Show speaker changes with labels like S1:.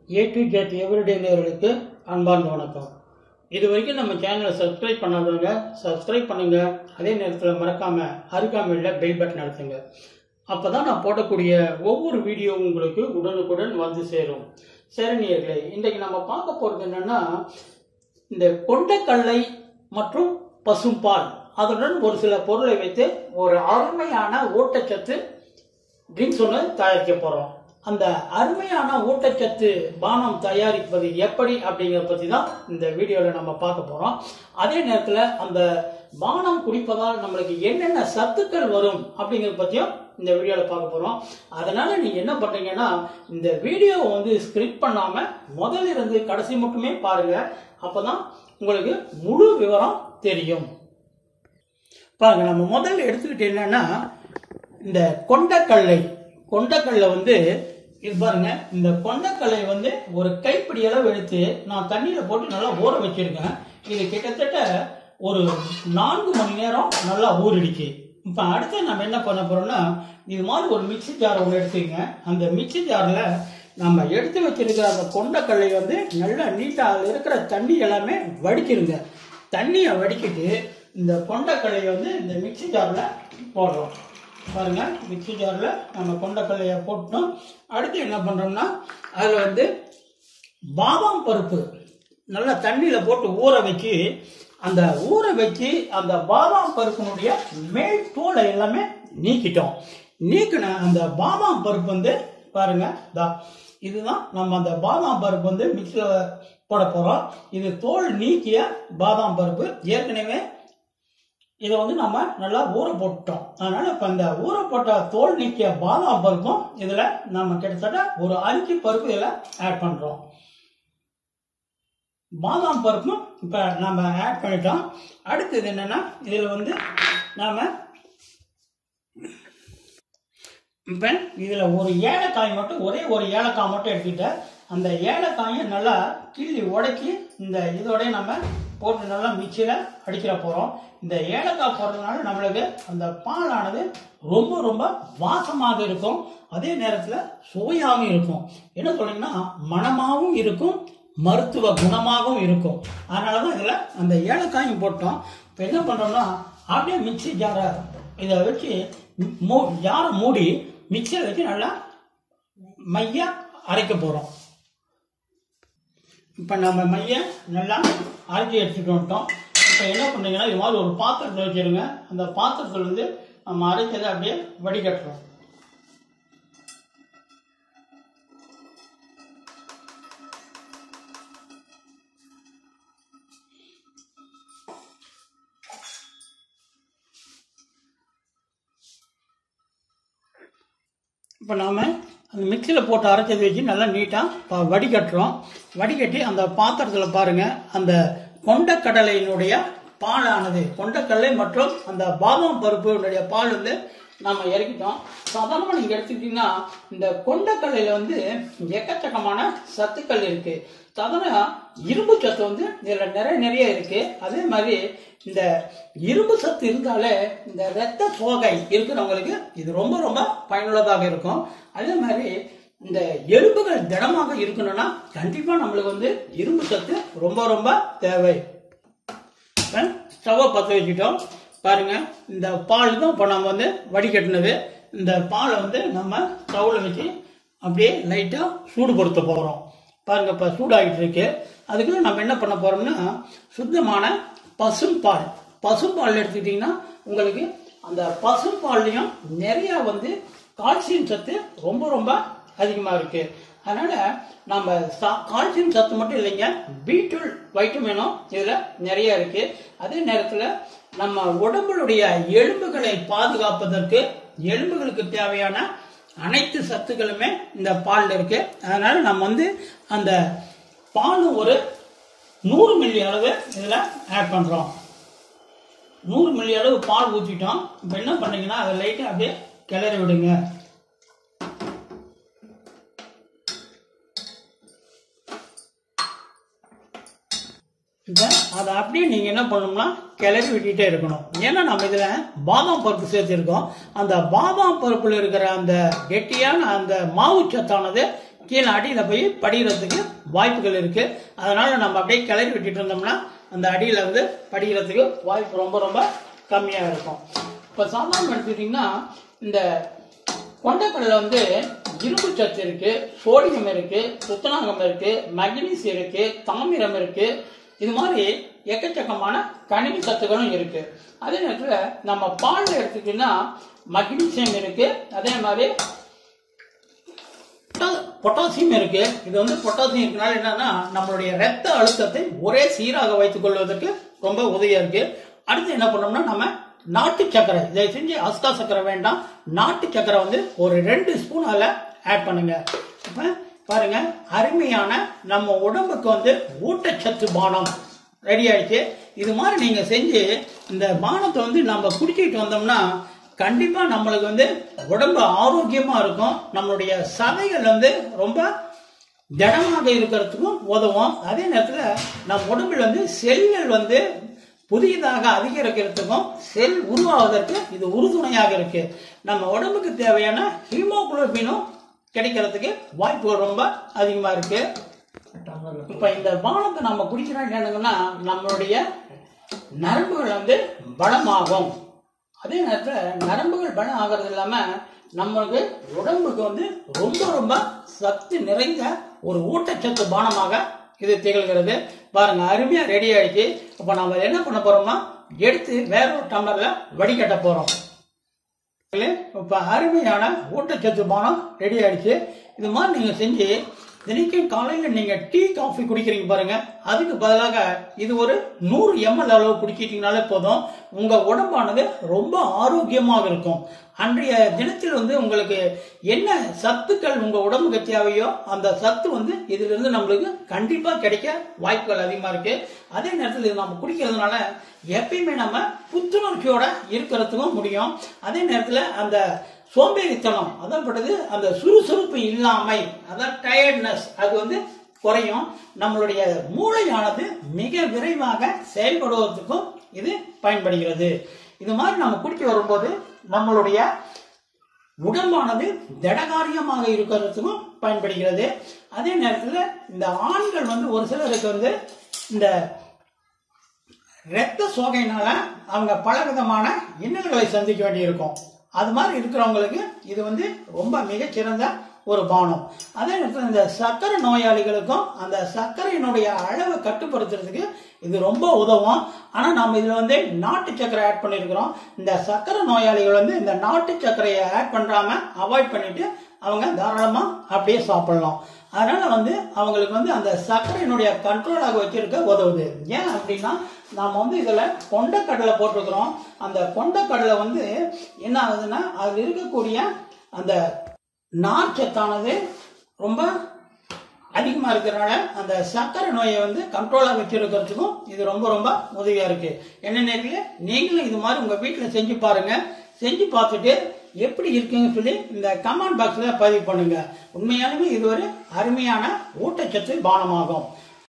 S1: A to Z everyday நேர்களுக்கு அன்பார்ந்த வணக்கம் இது வரைக்கும் நம்ம சேனலை சப்ஸ்கிரைப் பண்ணாதவங்க சப்ஸ்கிரைப் பண்ணுங்க அதே நேரத்தில் மறக்காம அருகாமையில் பெல் பட்டன் அழுத்துங்க அப்போ தான் நான் போடக்கூடிய ஒவ்வொரு வீடியோ உங்களுக்கு உடனுக்குடன் வந்து சேரும் சரி நேர்களே இன்றைக்கு நம்ம பார்க்க போகிறது என்னன்னா இந்த கொண்டைக்கல்லை மற்றும் பசும்பால் அதுடன் ஒரு சில பொருளை வைத்து ஒரு அருமையான ஊட்டச்சத்து ட்ரிங்க்ஸ் ஒன்று தயாரிக்க போகிறோம் அந்த அருமையான ஊட்டச்சத்து பானம் தயாரிப்பது எப்படி அப்படிங்கிறத பற்றி தான் இந்த வீடியோவில் நம்ம பார்க்க போகிறோம் அதே நேரத்தில் அந்த பானம் குடிப்பதால் நம்மளுக்கு என்னென்ன சத்துக்கள் வரும் அப்படிங்கிறத பற்றியும் இந்த வீடியோவில் பார்க்க போகிறோம் அதனால் நீங்கள் என்ன பண்ணுறீங்கன்னா இந்த வீடியோவை வந்து ஸ்கிரிப்ட் பண்ணாமல் முதல்ல இருந்து கடைசி மட்டுமே பாருங்கள் அப்போ தான் உங்களுக்கு முழு விவரம் தெரியும் பாருங்க நம்ம முதல்ல எடுத்துக்கிட்டு என்னன்னா இந்த கொண்டக்கல்லை கொண்டக்கல்லை வந்து இது பாருங்க இந்த கொண்டக்கல்லை வந்து ஒரு கைப்பிடி அளவு எடுத்து நான் தண்ணியில போட்டு நல்லா ஊற வச்சிருக்கேன் இது கிட்டத்தட்ட ஒரு நான்கு மணி நேரம் நல்லா ஊறிடுச்சு இப்போ அடுத்து நம்ம என்ன பண்ண போறோம்னா இது மாதிரி ஒரு மிக்ஸி ஜார் ஒன்று எடுத்துக்கங்க அந்த மிக்ஸி ஜாரில் நம்ம எடுத்து வச்சிருக்கிற அந்த கொண்டக்கல்லை வந்து நல்லா நீட்டாக அதில் இருக்கிற தண்ணி எல்லாமே வடிச்சிருங்க தண்ணியை வடிக்கிட்டு இந்த கொண்டக்கல்லையை வந்து இந்த மிக்ஸி ஜாரில் போடுறோம் பாருங்க மிக்ஸி ஜாரில் நம்ம கொண்டக்கல்லையை போட்டோம் அடுத்து என்ன பண்ணுறோம்னா அதில் வந்து பாதாம் பருப்பு நல்லா தண்ணியில் போட்டு ஊற வச்சு அந்த ஊற வச்சு அந்த பாதாம் பருப்பினுடைய மேல் தோலை எல்லாமே நீக்கிட்டோம் நீக்கின அந்த பாதாம் பருப்பு வந்து பாருங்க தா இதுதான் நம்ம அந்த பாதாம் பருப்பு வந்து மிக்சியில் போட போகிறோம் இது தோல் நீக்கிய பாதாம் பருப்பு ஏற்கனவே இதை வந்து நம்ம நல்லா ஊற போட்டோம் அதனால இப்போ இந்த ஊற போட்ட தோல் நீக்கிய பாதாம் பருப்பும் இதில் நம்ம கிட்டத்தட்ட ஒரு அஞ்சு பருப்பு இதில் ஆட் பண்ணுறோம் பாதாம் பருப்பும் இப்போ நம்ம ஆட் பண்ணிட்டோம் அடுத்தது என்னன்னா இதில் வந்து நாம் இப்போ இதில் ஒரு ஏலக்காய் மட்டும் ஒரே ஒரு ஏலக்காய் மட்டும் எடுத்துக்கிட்டு அந்த ஏலக்காயை நல்லா கிள்ளி உடைக்கி இந்த இதோடய நம்ம போட்டு நல்லா மிக்சியில் அடிக்கிற போகிறோம் இந்த ஏலக்காய் போடுறதுனால நம்மளுக்கு அந்த பாலானது ரொம்ப ரொம்ப வாசமாக இருக்கும் அதே நேரத்தில் சுவையாகவும் இருக்கும் என்ன சொல்றீங்கன்னா மணமாகவும் இருக்கும் மருத்துவ குணமாகவும் இருக்கும் அதனால தான் இதில் அந்த ஏலக்காயும் போட்டோம் இப்போ என்ன பண்ணுறோம்னா அப்படியே மிக்சி ஜாரை இதை வச்சு மூ ஜாரை மூடி மிக்சியில் வச்சு நல்லா மைய அரைக்க போகிறோம் இப்போ நம்ம மைய நல்லா அரைச்சி எடுத்துட்டு வந்துட்டோம் இப்போ என்ன பண்ணுறீங்கன்னா இது மாதிரி ஒரு பாத்திரத்தில் வச்சுருங்க அந்த பாத்திரத்தில் வந்து நம்ம அரைச்சதை அப்படியே வடிகட்டுறோம் இப்போ நாம் அந்த மிக்சியில் போட்டு அரைச்சது வச்சு நல்லா நீட்டாக வடிகட்டுறோம் வடிகட்டி அந்த பாத்திரத்தில் பாருங்கள் அந்த கொண்டக்கடலையினுடைய பாலானது கொண்டக்கடலை மற்றும் அந்த பாதாம் பருப்புடைய பால் வந்து நம்ம இறக்கிட்டோம் சாதாரணமாக நீங்கள் எடுத்துக்கிட்டிங்கன்னா இந்த கொண்டக்கடலையில் வந்து எக்கச்சக்கமான சத்துக்கள் இருக்குது சாதாரண இரும்பு சத்து வந்து இதில் நிறைய நிறைய இருக்குது அதே மாதிரி இந்த இரும்பு சத்து இருந்தாலே இந்த இரத்த சோகை இருக்கிறவங்களுக்கு இது ரொம்ப ரொம்ப பயனுள்ளதாக இருக்கும் அதே மாதிரி இந்த எலும்புகள் திடமாக இருக்கணும்னா கண்டிப்பாக நம்மளுக்கு வந்து இரும்பு சத்து ரொம்ப ரொம்ப தேவை ஸ்டவ்வை பற்ற வச்சுட்டோம் பாருங்க இந்த பால் தான் இப்போ நம்ம வந்து வடிகட்டினது இந்த பாலை வந்து நம்ம ஸ்டவ்வில் வச்சு அப்படியே லைட்டாக சூடுபடுத்த போகிறோம் பாருங்க இப்போ சூடாகிட்டு இருக்கு அதுக்கு நம்ம என்ன பண்ண போறோம்னா சுத்தமான பசும்பால் பசும்பால் எடுத்துக்கிட்டிங்கன்னா உங்களுக்கு அந்த பசும்பால்லையும் நிறைய வந்து கால்சியம் சத்து ரொம்ப ரொம்ப அதிகமாக இருக்கு அதனால நம்ம கால்சியம் சத்து மட்டும் இல்லைங்க பீட்ரூட் வைட்டமினும் இதில் நிறைய இருக்கு அதே நேரத்தில் நம்ம உடம்புடைய எலும்புகளை பாதுகாப்பதற்கு எலும்புகளுக்கு தேவையான அனைத்து சத்துக்களுமே இந்த பாலில் இருக்கு அதனால நம்ம வந்து அந்த பால் ஒரு நூறு மில்லி அளவு இதில் ஆட் பண்ணுறோம் நூறு மில்லி அளவு பால் ஊற்றிட்டோம் இப்போ என்ன பண்ணீங்கன்னா அதை லைட்டாக அப்படியே கிளறி விடுங்க இப்போ அதை அப்படியே நீங்கள் என்ன பண்ணணும்னா கிளறி விட்டுட்டே இருக்கணும் ஏன்னா நம்ம இதில் பாதாம் பருப்பு சேர்த்துருக்கோம் அந்த பாதாம் பருப்பில் இருக்கிற அந்த கெட்டியான அந்த மாவு சத்தானது கீழே அடியில் போய் படிகிறதுக்கு வாய்ப்புகள் இருக்கு அதனால நம்ம அப்படியே கிளறி விட்டுட்டு இருந்தோம்னா அந்த அடியில் வந்து படிக்கிறதுக்கு வாய்ப்பு ரொம்ப ரொம்ப கம்மியாக இருக்கும் இப்போ சாதாரண எடுத்துக்கிட்டிங்கன்னா இந்த கொண்டைக்கடலை வந்து இரும்பு சத்து இருக்கு சோடியம் இருக்கு துத்தநாகம் இருக்கு மக்னீசியம் இருக்கு தாமிரம் இருக்கு இது மாதிரி எக்கச்சக்கமான கனிம சத்துக்களும் இருக்கு அதே நேரத்தில் நம்ம பாலில் எடுத்துக்கிட்டீங்கன்னா மக்னீசியம் இருக்கு அதே மாதிரி பொட்டா- பொட்டாசியம் இருக்கு இது வந்து பொட்டாசியம் இருக்கனால என்னன்னா நம்மளுடைய ரத்த அழுத்தத்தை ஒரே சீராக வைத்துக் கொள்வதற்கு ரொம்ப உதவியா இருக்கு அடுத்து என்ன பண்ணோம்னா நம்ம நாட்டு சக்கரை இதை செஞ்சு அஸ்கா சக்கரை வேண்டாம் நாட்டு சக்கரை வந்து ஒரு ரெண்டு ஸ்பூன் அதில் ஆட் பண்ணுங்க இப்ப பாருங்க அருமையான நம்ம உடம்புக்கு வந்து ஊட்டச்சத்து பானம் ரெடி ஆயிடுச்சு இது மாதிரி நீங்க செஞ்சு இந்த பானத்தை வந்து நம்ம குடிச்சிட்டு வந்தோம்னா கண்டிப்பா நம்மளுக்கு வந்து உடம்பு ஆரோக்கியமா இருக்கும் நம்மளுடைய சதைகள் வந்து ரொம்ப திடமாக இருக்கிறதுக்கும் உதவும் அதே நேரத்தில் நம்ம உடம்பில் வந்து செல்கள் வந்து புதியதாக அதிகரிக்கிறதுக்கும் செல் உருவாவதற்கு இது உறுதுணையாக இருக்கு நம்ம உடம்புக்கு தேவையான ஹீமோகுளோபினும் கிடைக்கிறதுக்கு வாய்ப்புகள் ரொம்ப அதிகமா இருக்கு இப்ப இந்த பானத்தை நம்ம குடிக்கிறோம் என்னன்னா நம்மளுடைய நரம்புகள் வந்து பலமாகும் அதே நேரத்தில் நரம்புகள் பலம் ஆகிறது இல்லாம நம்மளுக்கு உடம்புக்கு வந்து ரொம்ப ரொம்ப சத்து நிறைந்த ஒரு ஊட்டச்சத்து பானமாக இது திகழ்கிறது பாருங்க அருமையா ரெடி ஆயிடுச்சு அப்ப நம்ம என்ன பண்ண போறோம்னா எடுத்து வேற ஒரு டம்ளர்ல வடிகட்ட போறோம் இப்ப அருமையான ஊட்டச்சத்து பானம் ரெடி ஆயிடுச்சு இது மாதிரி நீங்க செஞ்சு தினைக்கும் காலையில நீங்க டீ காஃபி குடிக்கிறீங்க பாருங்க அதுக்கு பதிலாக இது ஒரு நூறு எம்எல் அளவு குடிச்சிட்டீங்கனாலே போதும் உங்க உடம்பானது ரொம்ப ஆரோக்கியமாக இருக்கும் அன்றைய தினத்தில் வந்து உங்களுக்கு என்ன சத்துக்கள் உங்க உடம்புக்கு தேவையோ அந்த சத்து வந்து இதுல இருந்து நம்மளுக்கு கண்டிப்பா கிடைக்க வாய்ப்புகள் அதிகமா இருக்கு அதே நேரத்தில் இது நம்ம குடிக்கிறதுனால எப்பயுமே நம்ம புத்துணர்ச்சியோட இருக்கிறதுக்கும் முடியும் அதே நேரத்தில் அந்த சோம்பேறித்தனம் அதான்பட்டது அந்த சுறுசுறுப்பு இல்லாமை அதான் டயர்ட்னஸ் அது வந்து குறையும் நம்மளுடைய மூளையானது மிக விரைவாக செயல்படுவதற்கும் இது பயன்படுகிறது இது மாதிரி நம்ம குடிக்க வரும்போது நம்மளுடைய உடம்பானது திடகாரியமாக இருக்கிறதுக்கும் பயன்படுகிறது அதே நேரத்தில் இந்த ஆண்கள் வந்து ஒரு சிலருக்கு வந்து இந்த இரத்த சோகையினால அவங்க பல விதமான இன்னல்களை சந்திக்க வேண்டியிருக்கும் அது மாதிரி இருக்கிறவங்களுக்கு இது வந்து ரொம்ப மிகச்சிறந்த ஒரு பானம் அதே நேரத்தில் இந்த சர்க்கரை நோயாளிகளுக்கும் அந்த சர்க்கரையினுடைய அளவை கட்டுப்படுத்துறதுக்கு இது ரொம்ப உதவும் ஆனால் நம்ம இதில் வந்து நாட்டு சர்க்கரை ஆட் பண்ணியிருக்கிறோம் இந்த சர்க்கரை நோயாளிகள் வந்து இந்த நாட்டு சர்க்கரையை ஆட் பண்ணாம அவாய்ட் பண்ணிட்டு அவங்க தாராளமாக அப்படியே சாப்பிடலாம் அதனால வந்து அவங்களுக்கு வந்து அந்த சர்க்கரையினுடைய கண்ட்ரோலாக வச்சிருக்க உதவுது ஏன் அப்படின்னா நாம் வந்து இதில் கொண்டக்கடலை போட்டிருக்கிறோம் அந்த கொண்டக்கடலை வந்து என்ன ஆகுதுன்னா அதில் இருக்கக்கூடிய அந்த நார்ச்சத்தானது ரொம்ப அதிகமாக இருக்கிறனால அந்த சர்க்கரை நோயை வந்து கண்ட்ரோலாக வச்சிருக்கிறதுக்கும் இது ரொம்ப ரொம்ப உதவியாக இருக்கு என்ன நேரில் நீங்களும் இது மாதிரி உங்கள் வீட்டில் செஞ்சு பாருங்க செஞ்சு பார்த்துட்டு எப்படி இருக்குன்னு சொல்லி இந்த கமெண்ட் பாக்ஸில் பதிவு பண்ணுங்க உண்மையாலுமே இது ஒரு அருமையான ஊட்டச்சத்து பானமாகும்